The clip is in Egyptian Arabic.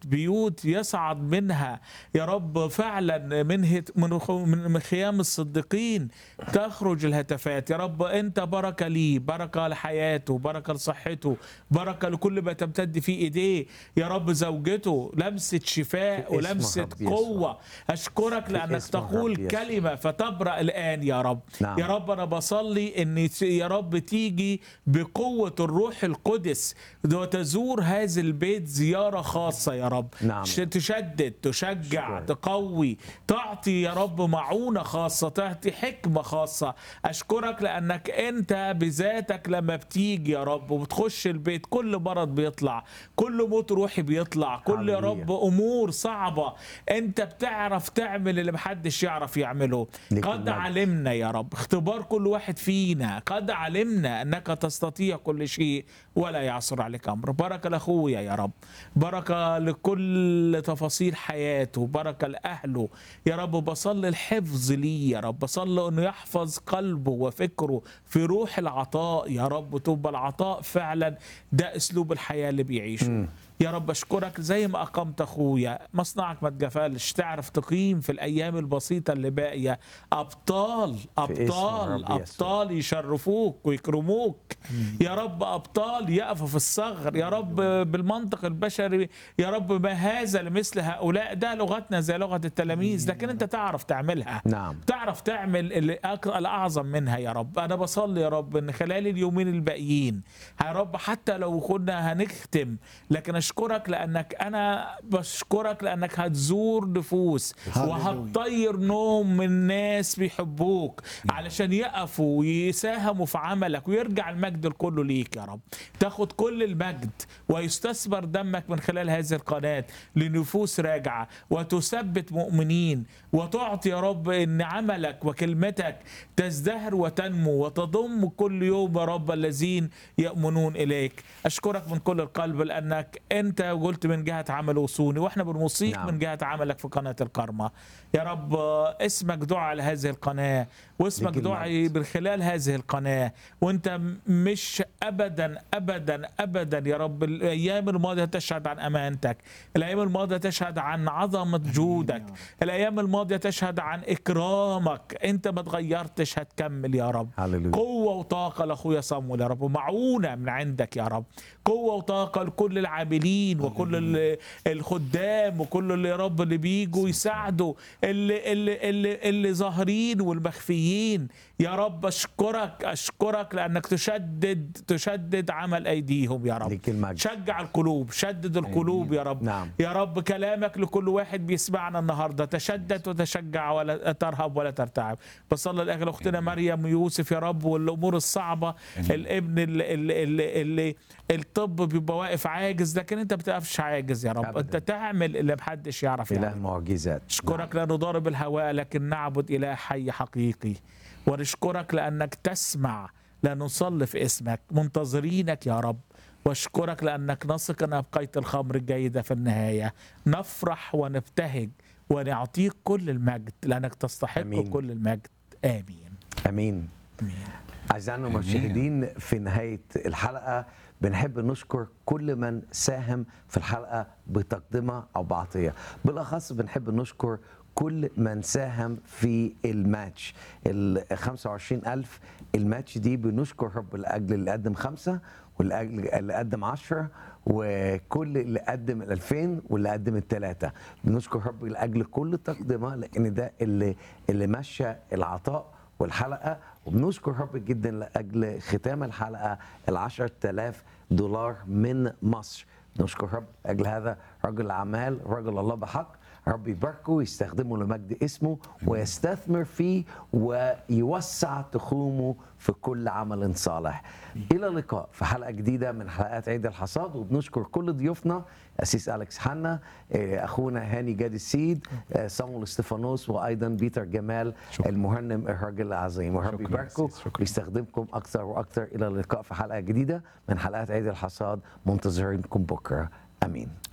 بيوت يصعد منها يا رب فعلا من هت- من خ- من خيام الصديقين تخرج الهتافات يا رب انت بركه ليه بركه لحياته بركه لصحته بركه لكل ما تمتد فيه ايديه يا رب زوجته لمسه شفاء في اسم ولمسه الرب يسوع. قوه اشكرك في لانك اسم الرب تقول يسوع. كلمه فتبرأ الان يا رب نعم. يا رب انا بصلي ان ت- يا رب تيجي بقوه الروح القدس وتزور هذا البيت زياره خاصه يا رب نعم. ش- تشدد تشجع شكراً. تقوي تعطي يا رب معونه خاصه تعطي حكمه خاصه اشكرك لانك انت بذاتك لما بتيجي يا رب وبتخش البيت كل مرض بيطلع كل موت روحي بيطلع كل يا هللويا. رب امور صعبه انت بتعرف تعمل اللي محدش يعرف يعمله ليك قد المجد. علمنا يا رب اختبار كل واحد فينا قد علمنا انك تستطيع كل شيء ولا يعصر عليك امر بركه لاخويا يا رب بركه لكل تفاصيل حياته بركه لاهله يا رب بصلي الحفظ ليه يا رب بصلي انه يحفظ قلبه وفكره في روح العطاء يا رب تبقى العطاء فعلا ده اسلوب الحياه اللي بيعيشه يا رب اشكرك زي ما اقمت اخويا مصنعك ما تجفلش تعرف تقيم في الايام البسيطه اللي باقيه ابطال اسم ابطال الرب يسوع. ابطال يشرفوك ويكرموك يا رب ابطال يقفوا في الصغر يا رب بالمنطق البشري يا رب ما هذا لمثل هؤلاء ده لغتنا زي لغه التلاميذ لكن انت تعرف تعملها نعم تعرف تعمل اللي أك- الاعظم منها يا رب انا بصلي يا رب ان خلال اليومين الباقيين يا رب حتى لو كنا هنختم لكن اشكرك لانك انا بشكرك لانك هتزور نفوس هللويا. وهتطير نوم من ناس بيحبوك علشان يقفوا ويساهموا في عملك ويرجع المجد الكله ليك يا رب تاخد كل المجد ويستثمر دمك من خلال هذه القناة لنفوس راجعة وتثبت مؤمنين وتعطي يا رب ان عملك وكلمتك تزدهر وتنمو وتضم كل يوم يا رب الذين يؤمنون اليك اشكرك من كل القلب لانك انت قلت من جهة عمل وصوني واحنا بنوصيك نعم. من جهة عملك في قناة الكرمة يا رب اسمك دعاء على هذه القناة واسمك ليك دعاء المجد. من خلال هذه القناة وانت مش ابدا ابدا ابدا يا رب الايام الماضية تشهد عن امانتك الايام الماضية تشهد عن عظمة جودك الايام الماضية تشهد عن اكرامك انت ما تغيرتش هتكمل يا رب هللويا قوة وطاقة لأخويا صمويل يا رب ومعونة من عندك يا رب قوة وطاقة لكل العاملين وكل ال- الخدام وكل اللي يا رب اللي بيجوا يساعدوا اللي اللي اللي, اللي ظاهرين والمخفيين يا رب أشكرك أشكرك لأنك تشدد تشدد عمل أيديهم يا رب ليك المجد شجع القلوب شدد القلوب يا رب نعم. يا رب كلامك لكل واحد بيسمعنا النهارده تشدد وتشجع ولا ترهب ولا ترتعب بصلي لاجل اختنا مريم ويوسف يا رب والامور الصعبه الابن اللي, اللي, اللي, اللي الطب بيبقى واقف عاجز لكن انت بتقفش عاجز يا رب أبداً. انت تعمل اللي محدش يعرف اله يعمل المعجزات نشكرك لا نضارب الهواء لكن نعبد إله حي حقيقي ونشكرك لأنك تسمع لا نصلي في اسمك منتظرينك يا رب واشكرك لأنك نثق أن أبقيت الخمر الجيدة في النهاية نفرح ونبتهج ونعطيك كل المجد لأنك تستحق أمين. كل المجد آمين امين أعزائنا المشاهدين في نهاية الحلقة بنحب نشكر كل من ساهم في الحلقة بتقدمة أو بعطية بالأخص بنحب نشكر كل من ساهم في الماتش ال 25000 الماتش دي بنشكر رب لأجل اللي قدم خمسة واللي اللي قدم عشرة وكل اللي قدم ال 2000 واللي قدم الثلاثة بنشكر رب لأجل كل تقدمة لأن ده اللي اللي مشى العطاء والحلقه وبنشكر رب جدا لاجل ختام الحلقه ال 10000 دولار من مصر نشكر رب لاجل هذا رجل الاعمال رجل الله بحق رب يباركه ويستخدمه لمجد اسمه ويستثمر فيه ويوسع تخومه في كل عمل صالح الى اللقاء في حلقه جديده من حلقات عيد الحصاد وبنشكر كل ضيوفنا اسيس اليكس حنا آه، اخونا هاني جاد السيد آه، صامويل استفانوس وايضا بيتر جمال المهنم الراجل العظيم ورب شكراً يباركه أسيس، شكراً. ويستخدمكم اكثر واكثر الى اللقاء في حلقه جديده من حلقات عيد الحصاد منتظرينكم بكره امين